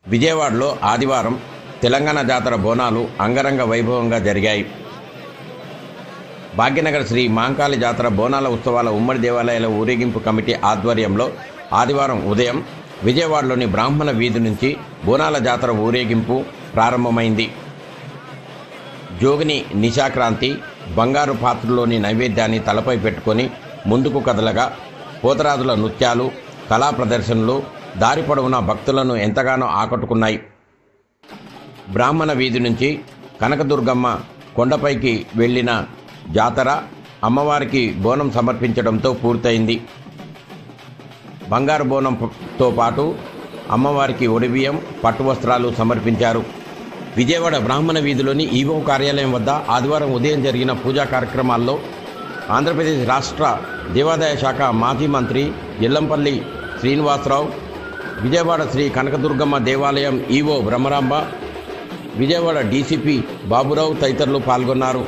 విజయవాడలో ఆదివారం తెలంగాణ జాతర బోనాలు అంగరంగ వైభవంగా జరిగాయి భాగ్యనగర్ శ్రీ మాంకాళి జాతర బోనాల ఉత్సవాల ఉమ్మడి దేవాలయాల ఊరేగింపు కమిటీ ఆధ్వర్యంలో ఆదివారం ఉదయం విజయవాడలోని బ్రాహ్మణ వీధి నుంచి బోనాల జాతర ఊరేగింపు ప్రారంభమైంది జోగిని నిశాక్రాంతి బంగారు పాత్రలోని నైవేద్యాన్ని తలపై పెట్టుకొని ముందుకు కదలగా పోతరాజుల నృత్యాలు కళా ప్రదర్శనలు దారి పొడవునా భక్తులను ఎంతగానో ఆకట్టుకున్నాయి బ్రాహ్మణ వీధి నుంచి కనకదుర్గమ్మ కొండపైకి వెళ్ళిన జాతర అమ్మవారికి బోనం సమర్పించడంతో పూర్తయింది బంగారు బోనంతో పాటు అమ్మవారికి ఒడిబియ్యం పట్టు వస్త్రాలు సమర్పించారు విజయవాడ బ్రాహ్మణ వీధిలోని ఈవో కార్యాలయం వద్ద ఆదివారం ఉదయం జరిగిన పూజా కార్యక్రమాల్లో ఆంధ్రప్రదేశ్ రాష్ట్ర దేవాదాయ శాఖ మాజీ మంత్రి ఎల్లంపల్లి శ్రీనివాసరావు విజయవాడ శ్రీ కనకదుర్గమ్మ దేవాలయం ఈవో బ్రహ్మరాంబ విజయవాడ డీసీపీ బాబురావు తదితరులు పాల్గొన్నారు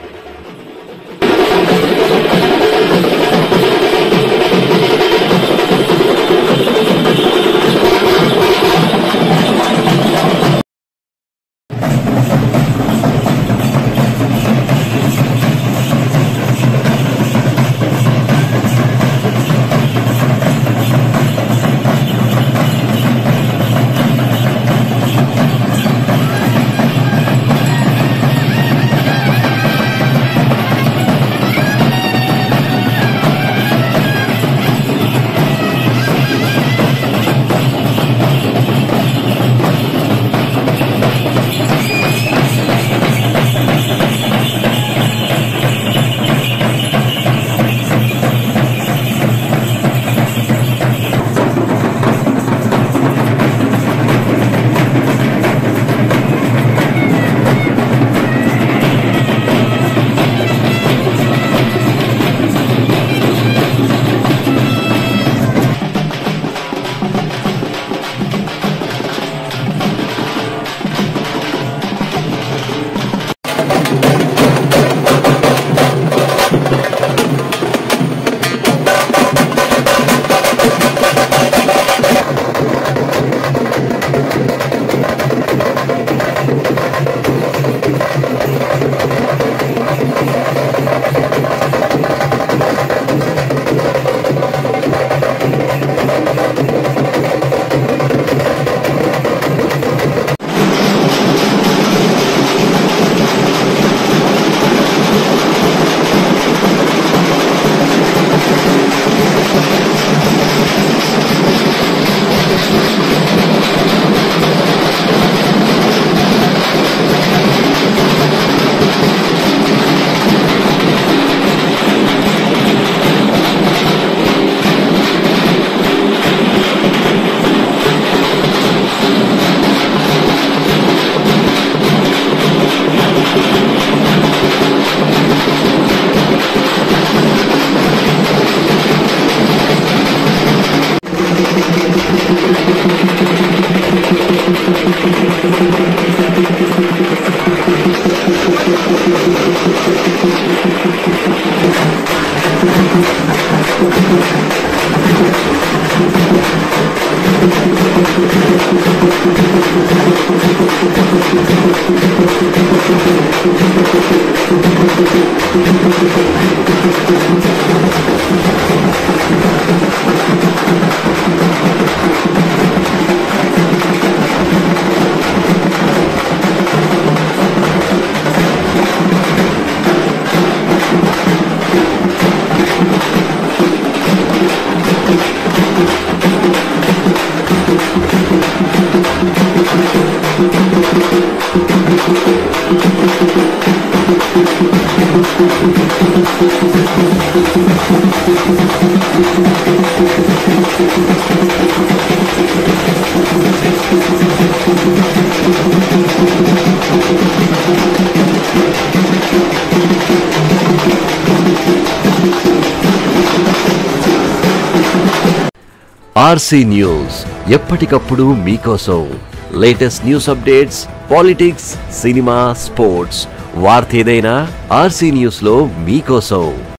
ఆర్సీ న్యూస్ ఎప్పటికప్పుడు మీకోసం latest news updates politics cinema sports వార్త ఏదైనా ఆర్సీ న్యూస్ లో మీకోసం